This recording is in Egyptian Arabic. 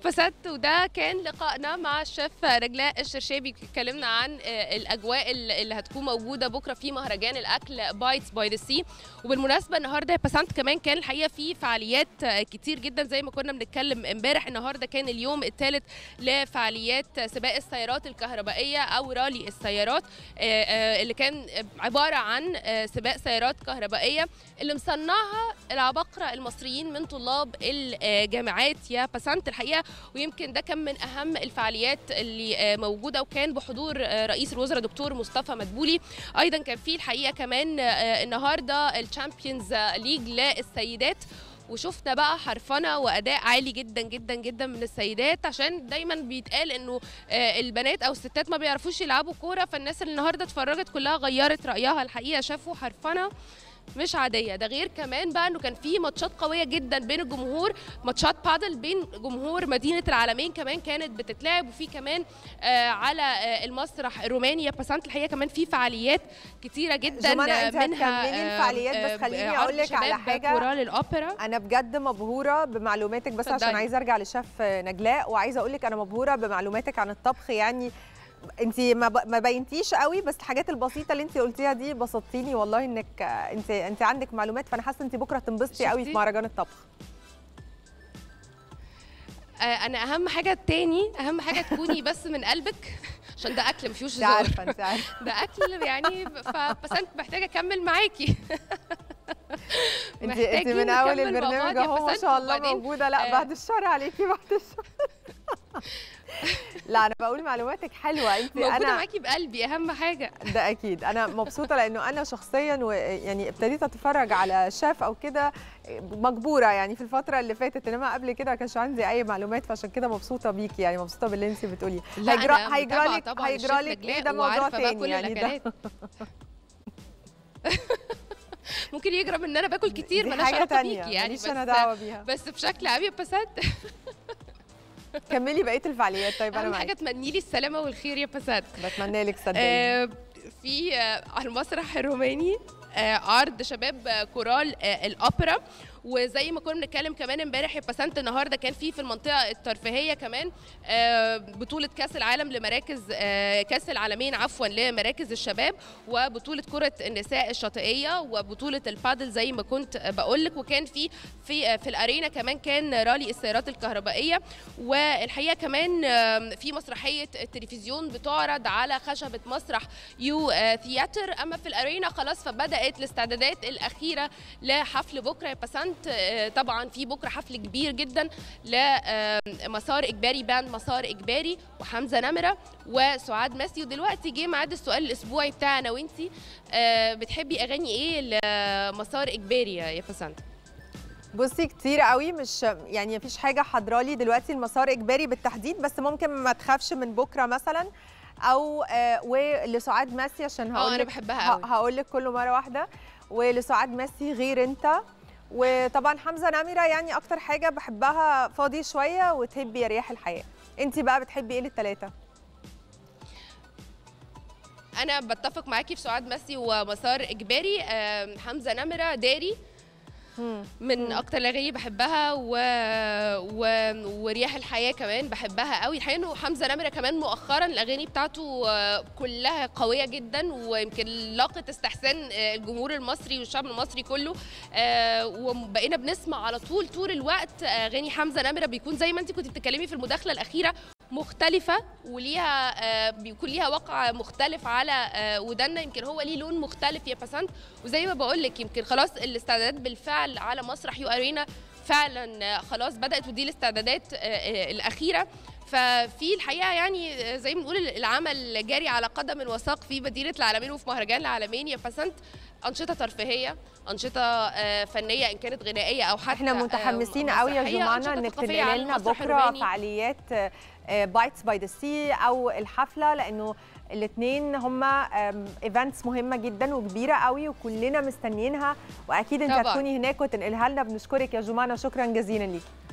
فسدت وده كان لقائنا مع الشيف رجلاء الشرشابي اتكلمنا عن آه، الاجواء اللي هتكون موجوده بكره في مهرجان الاكل بايتس باي ذا سي وبالمناسبه النهارده يا بسنت كمان كان الحقيقه في فعاليات آه، كتير جدا زي ما كنا بنتكلم امبارح النهارده كان اليوم الثالث لفعاليات سباق السيارات الكهربائيه او رالي السيارات آه، آه، اللي كان عباره عن آه، سباق سيارات كهربائيه اللي مصنعها العباقره المصريين من طلاب الجامعات يا بسنت الحقيقه ويمكن ده كان من اهم الفعاليات اللي آه، موجوده وكان بحضور آه، رئيس الوزراء دكتور مصطفى مدبولي ايضا كان في الحقيقه كمان آه، النهارده الشامبيونز ليج للسيدات وشفنا بقى حرفنه واداء عالي جدا جدا جدا من السيدات عشان دايما بيتقال انه آه، البنات او الستات ما بيعرفوش يلعبوا كوره فالناس اللي النهارده اتفرجت كلها غيرت رايها الحقيقه شافوا حرفنه مش عاديه ده غير كمان بقى انه كان في ماتشات قويه جدا بين الجمهور ماتشات بادل بين جمهور مدينه العالمين كمان كانت بتتلعب وفي كمان آه على آه المسرح الروماني يا بسنت الحقيقه كمان في فعاليات كتيره جدا جمانة، آه، أنت منها هتكملي الفعاليات، بس خليني أقول لك على حاجة. كورال الاوبرا انا بجد مبهوره بمعلوماتك بس عشان اتفضلي. عايزه ارجع لشيف نجلاء وعايزه اقول لك انا مبهوره بمعلوماتك عن الطبخ يعني انت ما, ب... ما بينتيش قوي بس الحاجات البسيطه اللي انت قلتيها دي بسطتيني والله انك انت انت عندك معلومات فانا حاسه انت بكره تنبسطي قوي في شفتي؟ مهرجان الطبخ آه، انا اهم حاجه تاني اهم حاجه تكوني بس من قلبك عشان ده اكل مفيهوش انت هزار عارفه انت عارفه ده اكل يعني فبس انت محتاجه اكمل معاكي انت انت محتاجين من اول نكمل مع البرنامج بعض يا اهو ما بسنت شاء الله وبعدين، موجوده لا آه، بعد الشر عليكي بعد الشر لا انا بقول معلوماتك حلوه انت موجوده انا معاكي بقلبي اهم حاجه ده اكيد انا مبسوطه لانه انا شخصيا و- يعني ابتديت اتفرج على شاف او كده مجبوره يعني في الفتره اللي فاتت انما قبل كده ما كانش عندي اي معلومات فعشان كده مبسوطه بيكي يعني مبسوطه باللي انت بتقوليه لا، هيجرى أنا هيجرى متابعة لك طبعاً هيجرى الشيف لك ايه نجلاء ده موضوع وعارفة بقى تاني كل يعني ده الأكلات. ممكن يجرب ان انا باكل كتير دي مالهاش حاجه علاقه تانية بيكي يعني ماليش بس انا دعوه بيها بس بشكل عام يا بسات كملي بقيه الفعاليات طيب انا اهم حاجه معاكي تمني لي السلامه والخير يا بسات بتمنى لك صدقيني آه، في آه، على المسرح الروماني آه، عرض شباب آه، كورال آه، الاوبرا وزي ما كنا بنتكلم كمان امبارح يا بسنت النهارده كان في في المنطقه الترفيهيه كمان آه، بطوله كاس العالم لمراكز آه، كاس العالمين عفوا لمراكز الشباب وبطوله كره النساء الشاطئيه وبطوله البادل زي ما كنت بقول لك وكان في في آه، في الارينا كمان كان رالي السيارات الكهربائيه والحقيقه كمان آم، في مسرحيه التلفزيون بتعرض على خشبه مسرح يو آه، ثياتر اما في الارينا خلاص فبدات الاستعدادات الاخيره لحفل بكره يا بسنت آه، طبعا في بكره حفل كبير جدا لمسار اجباري باند مسار اجباري وحمزه نمره وسعاد ماسي ودلوقتي جه ميعاد السؤال الاسبوعي بتاعنا وانتي آه، بتحبي اغاني ايه لمسار اجباري يا يا بسنت بصي كتير قوي مش يعني مفيش حاجه حضرالي دلوقتي المسار اجباري بالتحديد بس ممكن ما تخافش من بكره مثلا او آه ولسعاد ماسي عشان اه هقول انا لك بحبها قوي هقول لك كله مره واحده ولسعاد ماسي غير انت وطبعا حمزه نمره يعني اكتر حاجه بحبها فاضي شويه وتهبي يا رياح الحياه انت بقى بتحبي ايه للثلاثه انا بتفق معاكي في سعاد مسي ومسار اجباري آم، حمزه نمره داري من اكتر الاغاني بحبها و... و... ورياح الحياه كمان بحبها قوي الحقيقه انه حمزه نمره كمان مؤخرا الاغاني بتاعته آه، كلها قويه جدا ويمكن لاقت استحسان آه، الجمهور المصري والشعب المصري كله آه، وبقينا بنسمع على طول طول الوقت اغاني حمزه نمره بيكون زي ما انت كنت بتتكلمي في المداخله الاخيره مختلفة وليها آه، بيكون ليها وقع مختلف على آه، ودنا يمكن هو ليه لون مختلف يا بسنت وزي ما بقول لك يمكن خلاص الاستعدادات بالفعل على مسرح يو ارينا فعلا آه، خلاص بدات ودي الاستعدادات آه، آه، الاخيره ففي الحقيقه يعني آه، زي ما بنقول العمل جاري على قدم وساق في مدينه العالمين وفي مهرجان العالمين يا بسنت انشطه ترفيهيه انشطه آه، فنيه ان كانت غنائيه او حتى احنا آه، متحمسين قوي يا مسرحية، جمانة أنشطة انك ثقافية تنقلي على لنا المسرح بكره الروماني. فعاليات بايتس باي ذا سي او الحفله لانه الاثنين هم ايفنتس مهمه جدا وكبيره قوي وكلنا مستنيينها واكيد انت طبعاً. هتكوني هناك وتنقلها لنا بنشكرك يا جمانة شكرا جزيلا ليكي